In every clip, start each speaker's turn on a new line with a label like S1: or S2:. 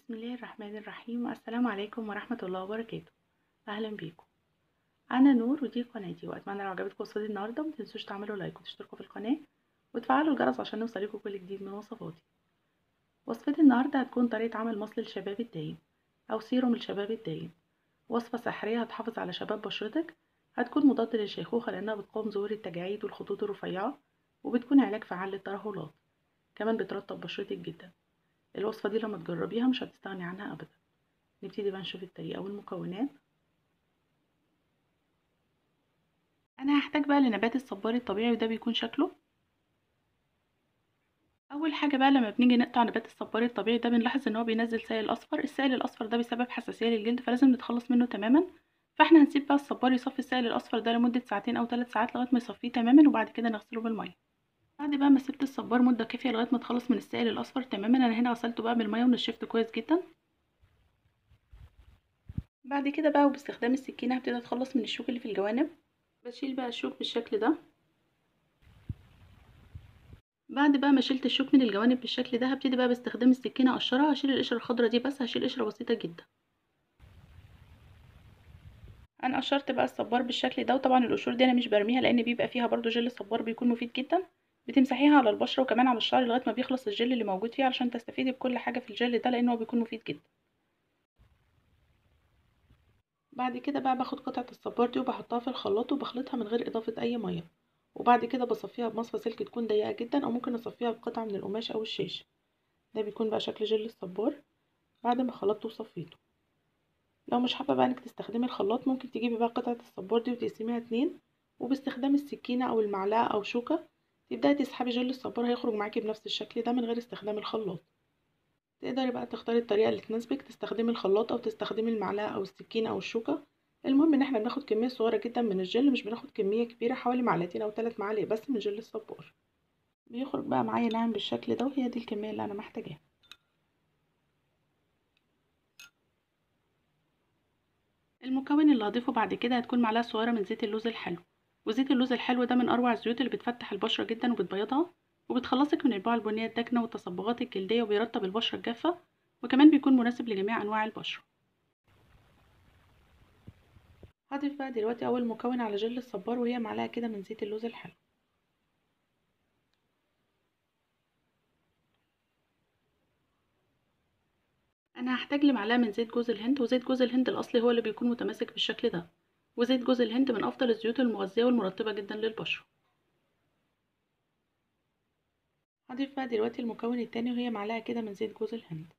S1: بسم الله الرحمن الرحيم السلام عليكم ورحمة الله وبركاته أهلا بيكم أنا نور ودي قناتي وأتمنى لو عجبتكم وصفتي النهاردة متنسوش تعملوا لايك وتشتركوا في القناة وتفعلوا الجرس عشان يوصلكوا كل جديد من وصفاتي وصفتي النهاردة هتكون طريقة عمل مصل الشباب الدايم أو سيروم الشباب الدايم وصفة سحرية هتحافظ على شباب بشرتك هتكون مضاد للشيخوخة لأنها بتقاوم ظهور التجاعيد والخطوط الرفيعة وبتكون علاج فعال للترهلات كمان بترطب بشرتك جدا الوصفة دي لما تجربيها مش هتستغني عنها أبدا نبتدي بقى نشوف الطريقة والمكونات أنا هحتاج بقى لنبات الصبار الطبيعي وده بيكون شكله أول حاجة بقى لما بنيجي نقطع نبات الصبار الطبيعي ده بنلاحظ إن هو بينزل سائل أصفر السائل الأصفر ده بسبب حساسية للجلد فلازم نتخلص منه تماما فاحنا هنسيب بقى الصبار يصفي السائل الأصفر ده لمدة ساعتين أو ثلاث ساعات لغاية ما يصفيه تماما وبعد كده نغسله بالمية بعد بقى ما سبت الصبار مده كافيه لغايه ما اتخلص من السائل الاصفر تماما انا هنا غسلته بقى بالميه ونشفته كويس جدا بعد كده بقى وباستخدام السكينه هبتدي اتخلص من الشوك اللي في الجوانب بشيل بقى الشوك بالشكل ده بعد بقى ما شلت الشوك من الجوانب بالشكل ده هبتدي بقى باستخدام السكينه اقشرها هشيل القشره الخضراء دي بس هشيل قشره بسيطه جدا انا قشرت بقى الصبار بالشكل ده وطبعا القشور دي انا مش برميها لان بيبقى فيها برضو جل صبار بيكون مفيد جدا بتمسحيها على البشره وكمان على الشعر لغايه ما بيخلص الجل اللي موجود فيه علشان تستفيدي بكل حاجه في الجل ده لان هو بيكون مفيد جدا بعد كده بقى باخد قطعه الصبار دي وبحطها في الخلاط وبخلطها من غير اضافه اي ميه وبعد كده بصفيها بمصفى سلك تكون ضيقه جدا او ممكن اصفيها بقطعه من القماش او الشاشه ده بيكون بقى شكل جل الصبار بعد ما خلطته وصفيته لو مش حابه بقى انك تستخدمي الخلاط ممكن تجيبي بقى قطعه الصبار دي وتقسميها اتنين وباستخدام السكينه او المعلقه او شوكه تبداي تسحبي جل الصبار هيخرج معاكي بنفس الشكل ده من غير استخدام الخلاط تقدري بقى تختاري الطريقه اللي تناسبك تستخدمي الخلاط او تستخدمي المعلقه او السكينه او الشوكه المهم ان احنا بناخد كميه صغيره جدا من الجل مش بناخد كميه كبيره حوالي معلقتين او ثلاث معالق بس من جل الصبار بيخرج بقى معايا ناعم بالشكل ده وهي دي الكميه اللي انا محتاجاها المكون اللي هضيفه بعد كده هتكون معلقه صغيره من زيت اللوز الحلو وزيت اللوز الحلو ده من اروع الزيوت اللي بتفتح البشره جدا وبتبيضها وبتخلصك من البقع البنيه الداكنه والتصبغات الجلديه وبيرطب البشره الجافه وكمان بيكون مناسب لجميع انواع البشره هضيف بقى دلوقتي اول مكون على جل الصبار وهي معلقه كده من زيت اللوز الحلو انا هحتاج لمعلقه من زيت جوز الهند وزيت جوز الهند الاصلي هو اللي بيكون متماسك بالشكل ده وزيت جوز الهند من افضل الزيوت المغذيه والمرطبه جدا للبشره هضيف بقى دلوقتي المكون التاني وهي معلقه كده من زيت جوز الهند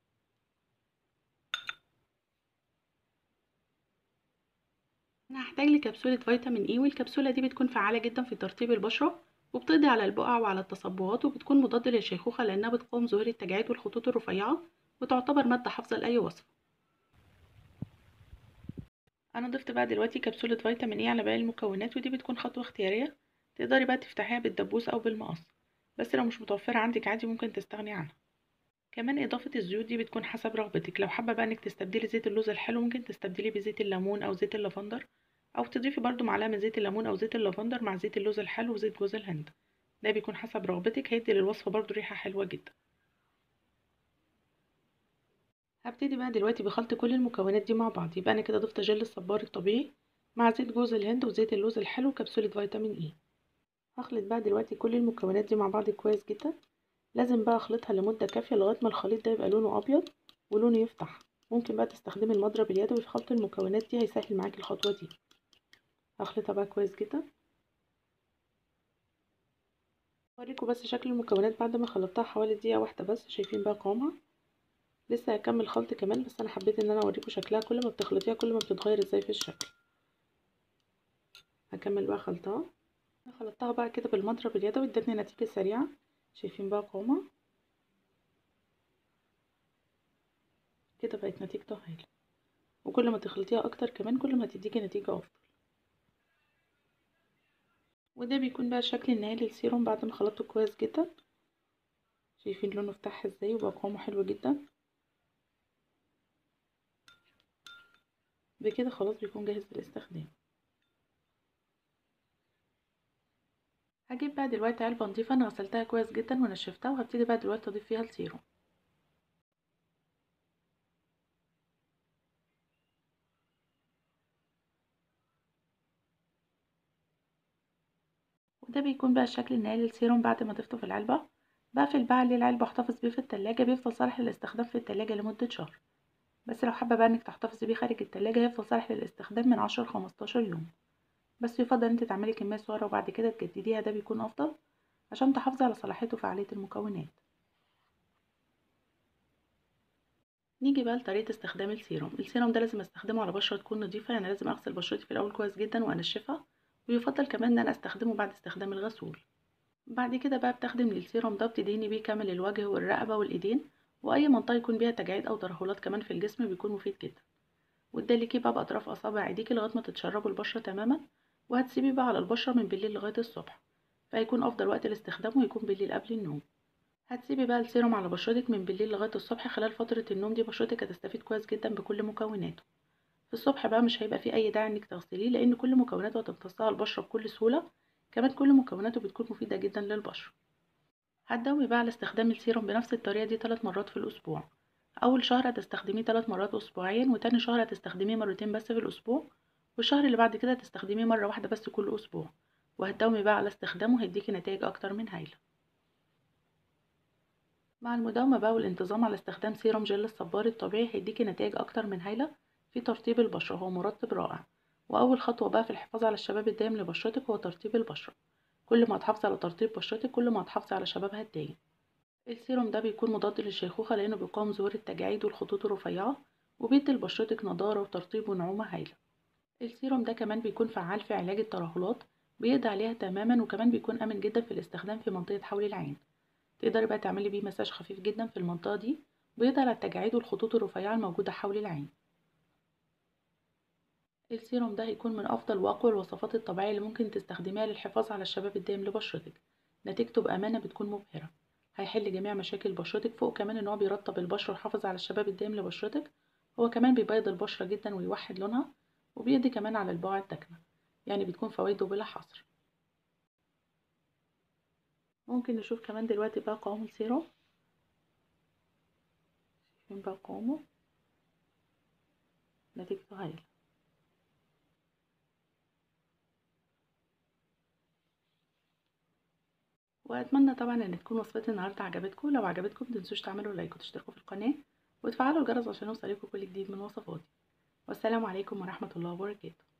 S1: انا هحتاج لكبسوله فيتامين اي والكبسوله دي بتكون فعاله جدا في ترطيب البشره وبتقضي على البقع وعلى التصبغات وبتكون مضاده للشيخوخه لانها بتقاوم ظهور التجاعيد والخطوط الرفيعه وتعتبر ماده حافظه لاي وصفه انا ضفت بقى دلوقتي كبسوله فيتامين اي على باقي المكونات ودي بتكون خطوه اختياريه تقدري بقى تفتحيها بالدبوس او بالمقص بس لو مش متوفره عندك عادي ممكن تستغني عنها كمان اضافه الزيوت دي بتكون حسب رغبتك لو حابه بقى انك تستبدلي زيت اللوز الحلو ممكن تستبدليه بزيت الليمون او زيت اللافندر او تضيفي برضو معلقه من زيت الليمون او زيت اللافندر مع زيت اللوز الحلو وزيت جوز الهند ده بيكون حسب رغبتك هيدي للوصفه برضو ريحه حلوه جدا هبتدي بقى دلوقتي بخلط كل المكونات دي مع بعض يبقى انا كده ضفت جل الصبار الطبيعي مع زيت جوز الهند وزيت اللوز الحلو وكبسوله فيتامين اي هخلط بقى دلوقتي كل المكونات دي مع بعض كويس جدا لازم بقى اخلطها لمده كافيه لغايه ما الخليط ده يبقى لونه ابيض ولونه يفتح ممكن بقى تستخدمي المضرب اليدوي في خلط المكونات دي هيسهل معاكي الخطوه دي هخلطها بقى كويس جدا اوريكم بس شكل المكونات بعد ما خلطتها حوالي دقيقه واحده بس شايفين بقى قوامها لسه هكمل خلط كمان بس انا حبيت ان انا اوريكم شكلها كل ما بتخلطيها كل ما بتتغير ازاي في الشكل هكمل بقى خلطها انا خلطتها بقى كده بالمضرب اليدوي ادتني نتيجه سريعه شايفين بقى قوامها كده بقت نتيجته هايله وكل ما تخلطيها اكتر كمان كل ما تديكي نتيجه افضل وده بيكون بقى الشكل النهائي للسيروم بعد ما خلطته كويس جدا شايفين لونه فتح ازاي وبقى قوامه حلو جدا بكده خلاص بيكون جاهز للاستخدام هجيب بقى دلوقتي علبة نضيفة انا غسلتها كويس جدا ونشفتها وهبتدي بقى دلوقتي اضيف فيها السيروم ده بيكون بقى الشكل النهائي للسيروم بعد ما ضفته في العلبة بقفل بقى عليه العلبة واحتفظ بيه في التلاجة بيفضل صالح للاستخدام في التلاجة لمدة شهر بس لو حابة بقى انك تحتفظي بيه خارج التلاجة هيفضل صالح للاستخدام من عشر لخمستاشر يوم بس يفضل انت تعملي كمية صغيرة وبعد كده تجدديها ده بيكون افضل عشان تحافظي على صلاحيته وفعالية المكونات نيجي بقى لطريقة استخدام السيروم السيروم ده لازم استخدمه على بشرة تكون نظيفة يعني لازم اغسل بشرتي في الاول كويس جدا وانشفها ويفضل كمان ان انا استخدمه بعد استخدام الغسول بعد كده بقى بتخدم للسيروم ده بتدهني بيه كامل الوجه والرقبة والايدين واي منطقة يكون بيها تجاعيد او ترهلات كمان في الجسم بيكون مفيد جدا وتدلكيه بقى باطراف اصابع ايديكي لغاية ما تتشربوا البشرة تماما وهتسيبيه بقى على البشرة من بالليل لغاية الصبح فهيكون افضل وقت لاستخدامه هيكون بالليل قبل النوم هتسيبي بقى السيروم على بشرتك من بالليل لغاية الصبح خلال فترة النوم دي بشرتك هتستفيد كويس جدا بكل مكوناته في الصبح بقى مش هيبقى فيه اي داعي انك تغسليه لان كل مكوناته هتمتصها البشرة بكل سهولة كمان كل مكوناته بتكون مفيدة جدا للبشرة هتداومي بقى على استخدام السيروم بنفس الطريقة دي ثلاث مرات في الأسبوع أول شهر هتستخدميه ثلاث مرات أسبوعيا وتاني شهر هتستخدميه مرتين بس في الأسبوع والشهر اللي بعد كده هتستخدميه مرة واحدة بس كل أسبوع وهتداومي بقى على استخدامه هيديكي نتائج أكتر من هايلة مع المداومة بقى والانتظام على استخدام سيروم جل الصبار الطبيعي هيديكي نتائج أكتر من هايلة في ترطيب البشرة هو مرطب رائع وأول خطوة بقى في الحفاظ على الشباب الدائم لبشرتك هو ترطيب البشرة كل ما هتحافظي على ترطيب بشرتك كل ما هتحافظي على شبابها الدايم السيروم ده بيكون مضاد للشيخوخة لأنه بيقاوم ظهور التجاعيد والخطوط الرفيعة وبيدي لبشرتك نضارة وترطيب ونعومة هايلة السيروم ده كمان بيكون فعال في علاج الترهلات بيقضي عليها تماما وكمان بيكون آمن جدا في الاستخدام في منطقة حول العين تقدري بقى تعملي بيه مساج خفيف جدا في المنطقة دي بيقضي على التجاعيد والخطوط الرفيعة الموجودة حول العين السيروم ده هيكون من أفضل وأقوى الوصفات الطبيعية اللي ممكن تستخدميها للحفاظ على الشباب الدائم لبشرتك نتيجته بأمانة بتكون مبهرة هيحل جميع مشاكل بشرتك فوق كمان ان هو بيرطب البشرة ويحافظ على الشباب الدائم لبشرتك هو كمان بيبيض البشرة جدا ويوحد لونها وبيدي كمان على البقع الداكنة يعني بتكون فوائده بلا حصر ممكن نشوف كمان دلوقتي بقى قوام السيروم شايفين بقى قوامه نتيجته هايلة واتمنى طبعا ان تكون وصفتي النهارده عجبتكم لو عجبتكم متنسوش تعملوا لايك وتشتركوا في القناه وتفعلوا الجرس عشان يوصلكم كل جديد من وصفاتي والسلام عليكم ورحمه الله وبركاته